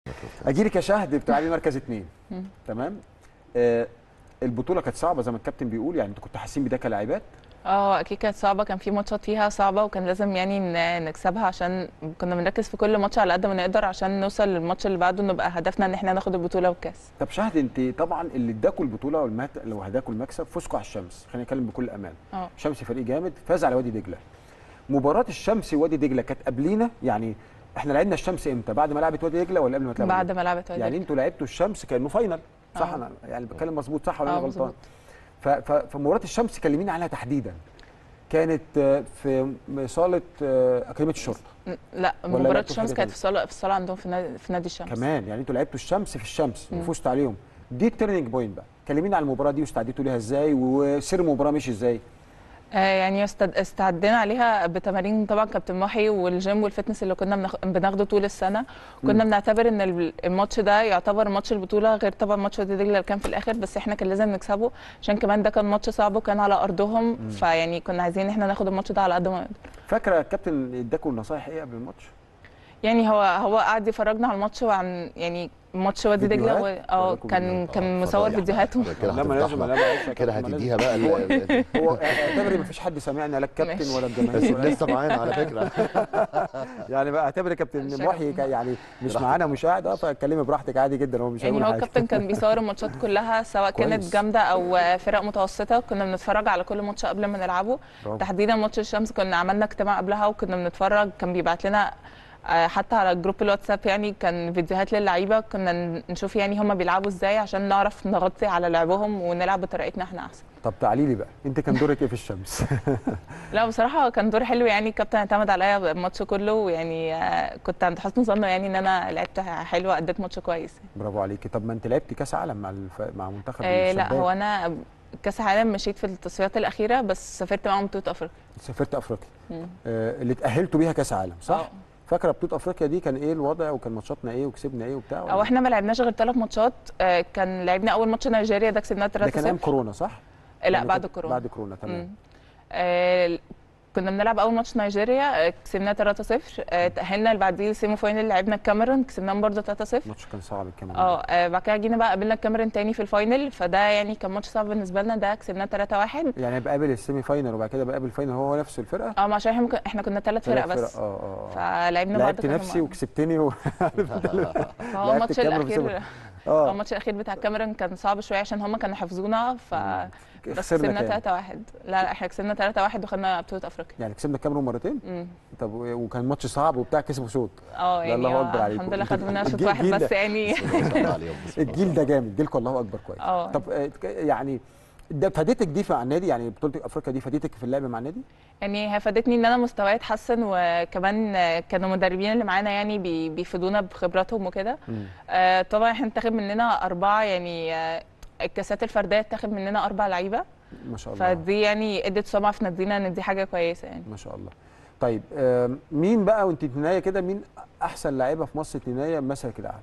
اجي لك يا شهد بتلعبي مركز اثنين تمام آه البطوله كانت صعبه زي ما الكابتن بيقول يعني انتوا كنتوا حاسين بده كلاعبات اه اكيد كانت صعبه كان في ماتشات فيها صعبه وكان لازم يعني ن- نكسبها عشان كنا بنركز في كل ماتش على قد ما نقدر عشان نوصل للماتش اللي بعده نبقى هدفنا ان احنا ناخد البطوله والكاس طب شهد انت طبعا اللي اداكوا البطوله والمت... لو هداكوا المكسب فوزكوا على الشمس خلينا نتكلم بكل امان اه شمس فريق جامد فاز على وادي دجله مباراه الشمس ووادي دجله كانت قبلينا يعني احنا لعبنا الشمس امتى بعد ما لعبت وادي دجله ولا قبل ما تلعب بعد ما لعبت وادي يعني انتوا لعبتوا الشمس كانه فاينل صح آه. انا يعني بتكلم مظبوط صح ولا انا اه غلطان مظبوط ف- ف- فمباراه الشمس كلميني عنها تحديدا كانت آه، في صاله آه، اكاديميه الشرطه لا ولا مباراه لعبتوا في الشمس حاجة كانت في الصاله في الصاله عندهم في نادي, في نادي الشمس كمان يعني انتوا لعبتوا الشمس في الشمس مم. وفزتوا عليهم دي التيرنينج بوينت بقى كلميني على المباراه دي واستعديتوا ليها ازاي وسير المباراه مشي ازاي آه يعني استد... استعدينا عليها بتمارين طبعا كابتن محي والجيم والفتنس اللي كنا بناخ... بناخده طول السنه كنا بنعتبر ان ال- الماتش ده يعتبر ماتش البطوله غير طبعا ماتش وادي دجله اللي كان في الاخر بس احنا كان لازم نكسبه عشان كمان ده كان ماتش صعب وكان على ارضهم فيعني كنا عايزين ان احنا ناخد الماتش ده على قد ما نقدر فاكره الكابتن اداكوا النصايح ايه قبل الماتش يعني هو هو قعد يفرجنا على الماتش وعن يعني ماتش وادي دجله و... فيديوهات؟ اه وراكم كان فيديوهات. كان آه، مصور فضايح بقى. فيديوهاته كده لا ما لازم هتفضحنا. لا ما كده ما لازم. هتديها بقى هو ال- هو اعتبري ما فيش حد سامعني لا الكابتن ماشي. ولا بس الجماهير ولا لسه معانا على فكره يعني بقى اعتبري كابتن شرف. محي ك- يعني مش براحتك. معانا مش قاعد اه فاتكلمي براحتك عادي جدا هو مش يعني هيقول هو حاجه الكابتن كان بيصور الماتشات كلها سواء كويس. كانت جامده او فرق متوسطه كنا بنتفرج على كل ماتش قبل ما نلعبه برافو. تحديدا ماتش الشمس كنا عملنا اجتماع قبلها وكنا بنتفرج كان بيبعت لنا آه، حتى على جروب الواتساب يعني كان فيديوهات للعيبه كنا ن- نشوف يعني هم بيلعبوا ازاي عشان نعرف نغطي على لعبهم ونلعب بطريقتنا احنا احسن طب تعالي لي بقى انت كان دورك ايه في الشمس لا بصراحه كان دور حلو يعني الكابتن اعتمد عليا الماتش كله ويعني آه، كنت عند حسن ظنه يعني ان انا لعبت حلو اديت ماتش كويس برافو عليكي طب ما انت لعبتي كاس عالم مع الف... مع منتخب آه لا الشباب. هو انا كاس العالم مشيت في التصفيات الاخيره بس سافرت معاهم بطوله افريقيا سافرت افريقيا مم. آه اللي اتاهلتوا بيها كاس عالم صح آه. فاكره بطوله افريقيا دي كان ايه الوضع وكان ماتشاتنا ايه وكسبنا ايه وبتاع ولا؟ او احنا ما لعبناش غير ثلاث ماتشات آه، كان لعبنا اول ماتش نيجيريا ده كسبناه 3 ده كان ايام 0 كورونا صح لا يعني بعد كنت- كورونا بعد كورونا تمام مم. آه، كنا بنلعب اول ماتش نيجيريا آه، كسبناه 3 0 تاهلنا اللي بعديه السيمي فاينل لعبنا الكاميرون كسبناهم برضه 3 0 الماتش كان صعب الكاميرون اه آه، بعد كده جينا بقى قابلنا الكاميرون تاني في الفاينل فده يعني كان ماتش صعب بالنسبه لنا ده كسبناه 3 1 يعني بقابل السيمي فاينل وبعد كده بقابل الفاينل هو هو نفس الفرقه اه ما عشان احنا ممكن- احنا كنا ثلاث فرق ثلاث بس اه اه اه فلعبنا بعض لعبت كذا نفسي مرة. وكسبتني و... فهو لعبت الماتش الكاميرون الاخير بسبب- اه اه الماتش الاخير بتاع الكاميرون كان صعب شويه عشان هم كانوا حافظونا ف بس خسرنا كسبنا كام 3 1 لا لا احنا كسبنا 3 1 وخدنا بطوله افريقيا يعني كسبنا الكاميرون مرتين امم طب و- وكان ماتش صعب وبتاع كسبوا شوط اه لا، يعني الله أكبر آه، عليكم. الحمد لله انتوا- خدنا شوط الجيل- واحد الجيل بس ده- يعني بسم الله ما شاء الله عليهم، بسم الله. الجيل ده جامد جيلكم الله اكبر كويس اه طب آه، ك- يعني ده فادتك دي مع النادي يعني بطوله افريقيا دي فادتك في اللعب مع النادي يعني هي فادتني ان انا مستواي اتحسن وكمان آه، كانوا المدربين اللي معانا يعني بي- بيفيدونا بخبراتهم وكده آه، طبعا احنا اتاخد مننا اربعه يعني آه، الكاسات الفرديه اتاخد مننا اربع لعيبه ما شاء الله فدي يعني ادت سمعه في نادينا ان دي حاجه كويسه يعني ما شاء الله طيب آم، مين بقى وانت تنايه كده مين احسن لاعيبه في مصر تنايه مسلك الاعلى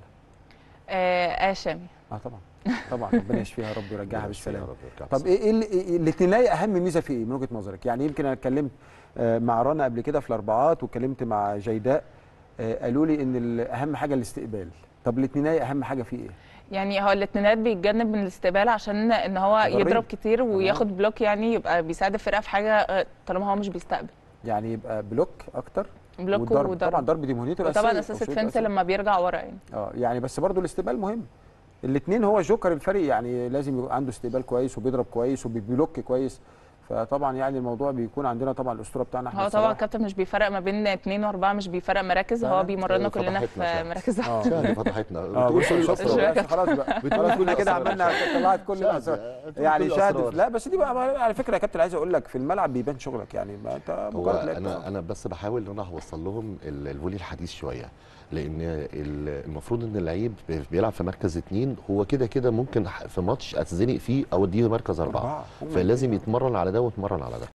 آه آه شامي اه طبعا طبعا ربنا يشفيها يا رب ويرجعها يا بالسلامه رب يرجع طب ايه ايه اللي- إيه اللي تنايه اهم ميزه في ايه من وجهه نظرك يعني يمكن انا اتكلمت آه، مع رنا قبل كده في الاربعات واتكلمت مع جيداء آه، قالوا لي ان ال- اهم حاجه الاستقبال طب الاتنينايه اهم حاجه فيه ايه يعني هو الاتنينات بيتجنب من الاستقبال عشان ان هو تدريب. يضرب كتير وياخد بلوك يعني يبقى بيساعد الفرقه في حاجه آه، طالما هو مش بيستقبل يعني يبقى بلوك اكتر بلوك والضرب. وضرب طبعا ضرب دي مهنته وطبعا الأساسية، اساس أو شروط الفنس أساسية. لما بيرجع ورا يعني اه يعني بس برضه الاستقبال مهم الاثنين هو جوكر الفريق يعني لازم يبقى عنده استقبال كويس وبيضرب كويس وبيبلوك كويس فطبعا يعني الموضوع بيكون عندنا طبعا الاسطوره بتاعنا احنا هو طبعا الكابتن مش بيفرق ما بين اثنين واربعه مش بيفرق مراكز هو فعلا؟ بيمرنا أيوة، كلنا في فتحتنا فعلا. مراكز اه شاهد فتحتنا اه بتقول بص كل شكرا الأسرار. بس خلاص بقى بتقول خلاص كل كنا كده الأسرار. عملنا طلعت كل شاذ. الاسرار بتقول يعني كل شهادة الأسرار. لا بس دي بقى على فكره يا كابتن عايز اقول لك في الملعب بيبان شغلك يعني ما انت هو مجرد لعبت انا انا بس بحاول ان انا اوصل لهم ال- الفولي الحديث شويه لان ال- المفروض ان اللعيب بيلعب في مركز اتنين هو كده كده ممكن ح- في ماتش اتزنق فيه او اديه مركز اربعه أربعة. فلازم يتمرن على ده ويتمرن على ده